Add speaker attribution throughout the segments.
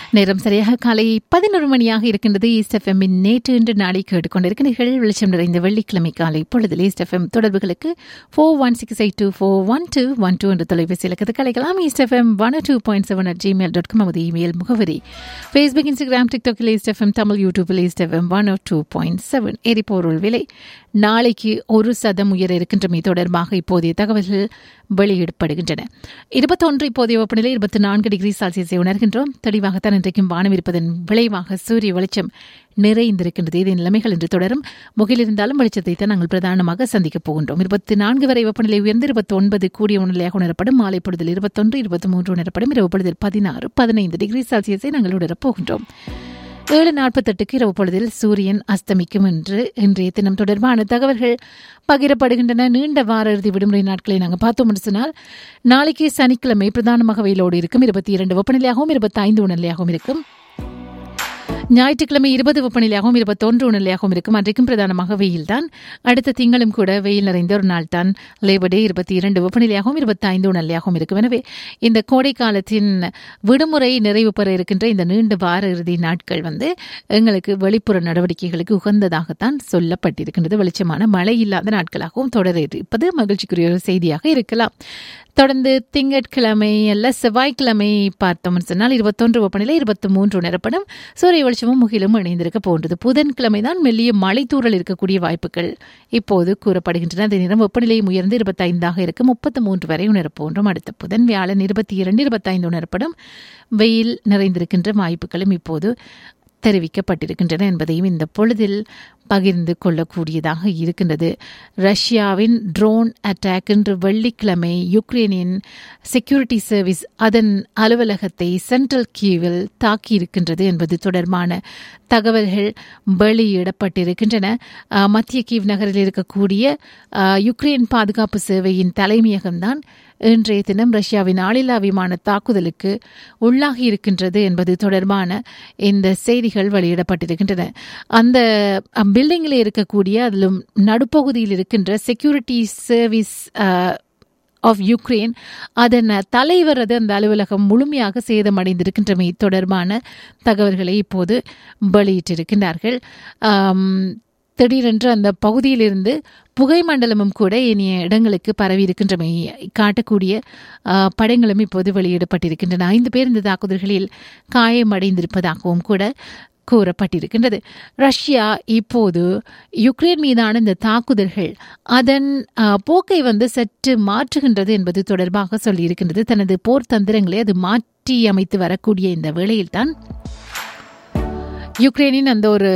Speaker 1: நேரம் சரியாக காலை பதினொரு மணியாக இருக்கின்றது ஈஸ்ட் எஃப்எம்மின் நேற்று இன்று நாளை கேட்டுக்கொண்டிருக்கிறீர்கள் வெளிச்சம் நிறைந்த வெள்ளிக்கிழமை காலை பொழுதில் ஈஸ்ட் எஃப்எம் தொடர்புகளுக்கு four one six eight two four one two one two என்ற தொலைபேசி இலக்கத்துக்கு அழைக்கலாம் East FM one two point seven at Gmail dot com நமது இமெயில் முகவரி ஃபேஸ்புக் இன்ஸ்டாகிராம் டிக்டாக்கில் ஈஸ்ட் எஃப்எம் தமிழ் யூடியூபில் East FM one two point seven எரிபொருள் விலை நாளைக்கு ஒரு சதம் உயர இருக்கின்றமை தொடர்பாக இப்போதைய தகவல்கள் வெளியிடப்படுகின்றன இருபத்தொன்று இப்போதைய வெப்பநிலை இருபத்தி நான்கு டிகிரி செல்சியஸை உணர்கின்றோம் தெளிவாகத்தான் இன்றைக்கும் வானம் இருப்பதன் விளைவாக சூரிய வெளிச்சம் நிறைந்திருக்கின்றது இதன் நிலைமைகள் இன்று தொடரும் முகிலிருந்தாலும் வெளிச்சத்தை தான் நாங்கள் பிரதானமாக சந்திக்கப் போகின்றோம் இருபத்தி நான்கு வரை வெப்பநிலை உயர்ந்து இருபத்தி ஒன்பது கூடிய உணர்நிலையாக உணரப்படும் மாலை பொழுதில் இருபத்தொன்று இருபத்தி மூன்று உணரப்படும் இரவு பொழுதில் பதினாறு பதினைந்து டிகிரி செல்சியஸை நாங்கள் உணரப் போகின்றோம் ஏழு நாற்பத்தெட்டுக்கு இரவு பொழுதில் சூரியன் அஸ்தமிக்கும் என்று இன்றைய தினம் தொடர்பான தகவல்கள் பகிரப்படுகின்றன நீண்ட வார இறுதி விடுமுறை நாட்களை நாங்கள் பார்த்தோம் என்று சொன்னால் நாளைக்கு சனிக்கிழமை பிரதானமாக வெயிலோடு இருக்கும் இருபத்தி இரண்டு வெப்பநிலையாகவும் இருபத்தி ஐந்து உணர்நிலையாகவும் இருக்கும் ஞாயிற்றுக்கிழமை இருபது வெப்பநிலையாகவும் இருபத்தொன்று உணர்நிலையாகவும் இருக்கும் அன்றைக்கும் பிரதானமாக வெயில்தான் அடுத்த திங்களும் கூட வெயில் நிறைந்த ஒரு நாள் தான் லேபர் டே இருபத்தி இரண்டு வெப்பநிலையாகவும் இருபத்தி ஐந்து உணர்நிலையாகவும் இருக்கும் எனவே இந்த கோடை காலத்தின் விடுமுறை நிறைவு பெற இருக்கின்ற இந்த நீண்ட வார இறுதி நாட்கள் வந்து எங்களுக்கு வெளிப்புற நடவடிக்கைகளுக்கு உகந்ததாகத்தான் சொல்லப்பட்டிருக்கின்றது வெளிச்சமான மழை இல்லாத நாட்களாகவும் தொடர இருப்பது மகிழ்ச்சிக்குரிய ஒரு செய்தியாக இருக்கலாம் தொடர்ந்து திங்கட்கிழமை அல்ல செவ்வாய்க்கிழமை பார்த்தோம்னு சொன்னால் இருபத்தொன்று வெப்பநிலை இருபத்தி மூன்று நிரப்படம் சூரிய வெளிச்சமும் முகிலும் இணைந்திருக்க போன்றது புதன்கிழமை தான் மெல்லிய மலைத்தூரல் இருக்கக்கூடிய வாய்ப்புகள் இப்போது கூறப்படுகின்றன அதே நேரம் வெப்பநிலையும் உயர்ந்து இருபத்தைந்தாக இருக்கும் முப்பத்தி மூன்று வரை உணரப்போன்றோம் அடுத்த புதன் வியாழன் இருபத்தி இரண்டு இருபத்தைந்து உணரப்படும் வெயில் நிறைந்திருக்கின்ற வாய்ப்புகளும் இப்போது தெரிவிக்கப்பட்டிருக்கின்றன என்பதையும் இந்த பொழுதில் பகிர்ந்து கொள்ளக்கூடியதாக இருக்கின்றது ரஷ்யாவின் ட்ரோன் அட்டாக் இன்று வெள்ளிக்கிழமை யுக்ரைனின் செக்யூரிட்டி சர்வீஸ் அதன் அலுவலகத்தை சென்ட்ரல் கீவில் தாக்கியிருக்கின்றது என்பது தொடர்பான தகவல்கள் வெளியிடப்பட்டிருக்கின்றன மத்திய கீவ் நகரில் இருக்கக்கூடிய யுக்ரைன் பாதுகாப்பு சேவையின் தலைமையகம்தான் இன்றைய தினம் ரஷ்யாவின் ஆளில்லா விமான தாக்குதலுக்கு உள்ளாகி இருக்கின்றது என்பது தொடர்பான இந்த செய்திகள் வெளியிடப்பட்டிருக்கின்றன அந்த பில்டிங்கில் இருக்கக்கூடிய அதிலும் நடுப்பகுதியில் இருக்கின்ற செக்யூரிட்டி சர்வீஸ் ஆஃப் யுக்ரைன் அதன் தலைவரது அந்த அலுவலகம் முழுமையாக சேதமடைந்திருக்கின்றமை தொடர்பான தகவல்களை இப்போது வெளியிட்டிருக்கின்றார்கள் திடீரென்று அந்த பகுதியிலிருந்து புகை மண்டலமும் கூட இனிய இடங்களுக்கு பரவி இருக்கின்றமை காட்டக்கூடிய படங்களும் இப்போது வெளியிடப்பட்டிருக்கின்றன ஐந்து பேர் இந்த தாக்குதல்களில் காயமடைந்திருப்பதாகவும் கூட கூறப்பட்டிருக்கின்றது ரஷ்யா இப்போது யுக்ரைன் மீதான இந்த தாக்குதல்கள் அதன் போக்கை வந்து சற்று மாற்றுகின்றது என்பது தொடர்பாக சொல்லியிருக்கின்றது தனது போர் தந்திரங்களை அது மாற்றி அமைத்து வரக்கூடிய இந்த வேளையில்தான் யுக்ரைனின் அந்த ஒரு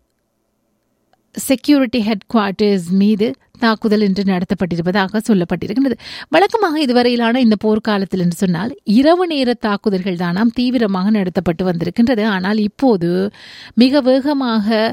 Speaker 1: செக்யூரிட்டி ஹெட் குவார்ட்டர்ஸ் மீது தாக்குதல் என்று நடத்தப்பட்டிருப்பதாக சொல்லப்பட்டிருக்கின்றது வழக்கமாக இதுவரையிலான இந்த போர்க்காலத்தில் என்று சொன்னால் இரவு நேர தாக்குதல்கள் தானாம் தீவிரமாக நடத்தப்பட்டு வந்திருக்கின்றது ஆனால் இப்போது மிக வேகமாக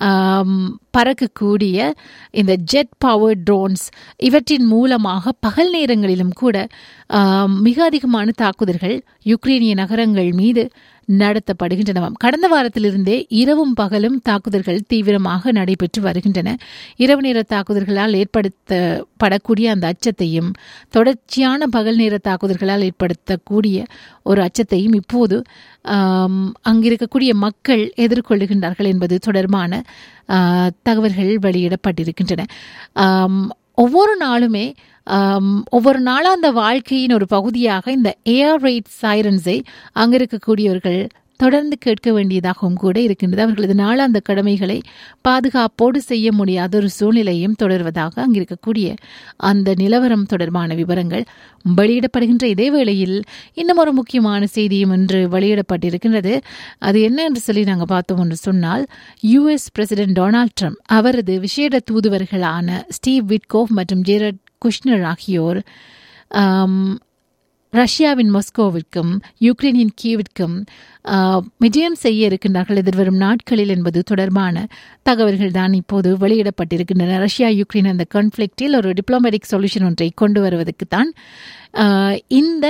Speaker 1: பறக்கக்கூடிய இந்த ஜெட் பவர் ட்ரோன்ஸ் இவற்றின் மூலமாக பகல் நேரங்களிலும் கூட மிக அதிகமான தாக்குதல்கள் யுக்ரைனிய நகரங்கள் மீது நடத்தப்படுகின்றனவாம் கடந்த வாரத்திலிருந்தே இரவும் பகலும் தாக்குதல்கள் தீவிரமாக நடைபெற்று வருகின்றன இரவு நேர தாக்குதல்களால் ஏற்படுத்தப்படக்கூடிய அந்த அச்சத்தையும் தொடர்ச்சியான பகல் நேர தாக்குதல்களால் ஏற்படுத்தக்கூடிய ஒரு அச்சத்தையும் இப்போது அங்கிருக்கக்கூடிய மக்கள் எதிர்கொள்ளுகின்றார்கள் என்பது தொடர்பான தகவல்கள் வெளியிடப்பட்டிருக்கின்றன ஒவ்வொரு நாளுமே ஒவ்வொரு நாளாக அந்த வாழ்க்கையின் ஒரு பகுதியாக இந்த ஏர் ரைட் சைரன்ஸை அங்கே இருக்கக்கூடியவர்கள் தொடர்ந்து கேட்க வேண்டியதாகவும் கூட இருக்கின்றது அவர்களது நாளாந்த கடமைகளை பாதுகாப்போடு செய்ய முடியாத ஒரு சூழ்நிலையும் தொடர்வதாக அங்கிருக்கக்கூடிய அந்த நிலவரம் தொடர்பான விவரங்கள் வெளியிடப்படுகின்ற இதே வேளையில் இன்னும் ஒரு முக்கியமான செய்தியும் இன்று வெளியிடப்பட்டிருக்கின்றது அது என்ன என்று சொல்லி நாங்கள் பார்த்தோம் என்று சொன்னால் யுஎஸ் பிரசிடென்ட் டொனால்ட் ட்ரம்ப் அவரது விசேட தூதுவர்களான ஸ்டீவ் விட்கோஃப் மற்றும் ஜெரட் குஷ்னர் ஆகியோர் ரஷ்யாவின் மொஸ்கோவிற்கும் யுக்ரைனின் கீவிற்கும் விஜயம் செய்ய இருக்கின்றார்கள் எதிர்வரும் நாட்களில் என்பது தொடர்பான தகவல்கள் தான் இப்போது வெளியிடப்பட்டிருக்கின்றன ரஷ்யா யுக்ரைன் அந்த கான்ஃபிளிக்டில் ஒரு டிப்ளமேட்டிக் சொல்யூஷன் ஒன்றை கொண்டு வருவதற்கு தான் இந்த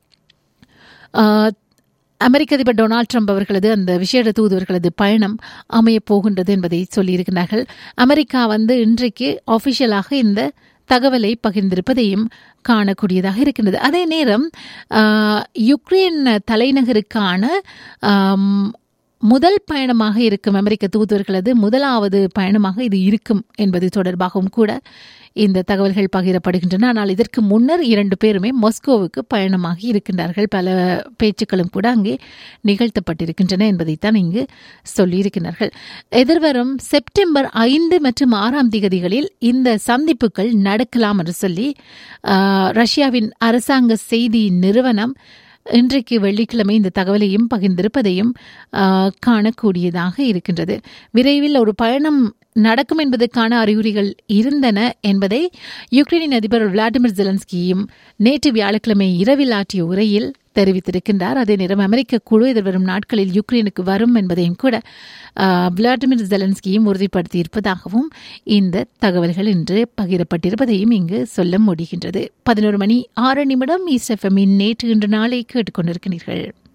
Speaker 1: அமெரிக்க அதிபர் டொனால்ட் ட்ரம்ப் அவர்களது அந்த விசேட தூதுவர்களது பயணம் அமையப் போகின்றது என்பதை சொல்லியிருக்கிறார்கள் அமெரிக்கா வந்து இன்றைக்கு ஆஃபிஷியலாக இந்த தகவலை பகிர்ந்திருப்பதையும் காணக்கூடியதாக இருக்கின்றது அதே நேரம் ஆஹ், யுக்ரைன் தலைநகருக்கான ஆம், முதல் பயணமாக இருக்கும் அமெரிக்க தூதுவர்களது முதலாவது பயணமாக இது இருக்கும் என்பது தொடர்பாகவும் கூட இந்த தகவல்கள் பகிரப்படுகின்றன ஆனால் இதற்கு முன்னர் இரண்டு பேருமே மாஸ்கோவுக்கு பயணமாகி இருக்கின்றார்கள் பல பேச்சுக்களும் கூட அங்கே நிகழ்த்தப்பட்டிருக்கின்றன என்பதைத்தான் இங்கு சொல்லியிருக்கிறார்கள் எதிர்வரும் செப்டம்பர் ஐந்து மற்றும் ஆறாம் திகதிகளில் இந்த சந்திப்புகள் நடக்கலாம் என்று சொல்லி ஆஹ், ரஷ்யாவின் அரசாங்க செய்தி நிறுவனம் இன்றைக்கு வெள்ளிக்கிழமை இந்த தகவலையும் பகிர்ந்திருப்பதையும் ஆஹ், காணக்கூடியதாக இருக்கின்றது விரைவில் ஒரு பயணம் நடக்கும் என்பதற்கான அறிகுறிகள் இருந்தன என்பதை யுக்ரைனின் அதிபர் விளாடிமிர் ஜெலன்ஸ்கியும் நேற்று வியாழக்கிழமை இரவில் ஆற்றிய உரையில் தெரிவித்திருக்கின்றார் அதே நேரம் அமெரிக்க குழு எதிர்வரும் நாட்களில் யுக்ரைனுக்கு வரும் என்பதையும் கூட ஆஹ், விளாடிமிர் ஜெலன்ஸ்கியும் உறுதிப்படுத்தியிருப்பதாகவும் இந்த தகவல்கள் இன்று பகிரப்பட்டிருப்பதையும் இங்கு சொல்ல முடிகின்றது பதினோரு மணி ஆறு நிமிடம் ஈஸ்ட் எஃப்எம்மின் நேற்று இன்று நாளை கேட்டுக்கொண்டிருக்கிறீர்கள்